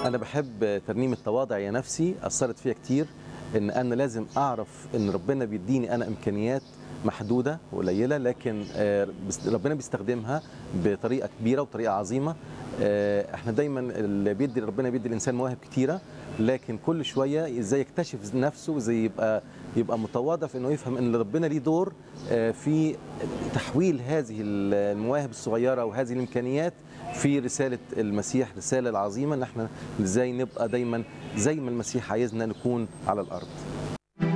انا بحب ترنيم التواضع يا نفسي اثرت فيها كتير ان انا لازم اعرف ان ربنا بيديني انا امكانيات محدوده وقليله لكن آه، بس- ربنا بيستخدمها بطريقه كبيره وطريقه عظيمه آه، احنا دايما اللي بيدي ربنا بيدي الانسان مواهب كتيره لكن كل شويه ازاي يكتشف نفسه وازاي يبقى يبقى متواضع في انه يفهم ان ربنا ليه دور آه، في تحويل هذه المواهب الصغيره وهذه الامكانيات في رساله المسيح رساله العظيمه ان احنا ازاي نبقى دايما زي ما المسيح عايزنا نكون على الارض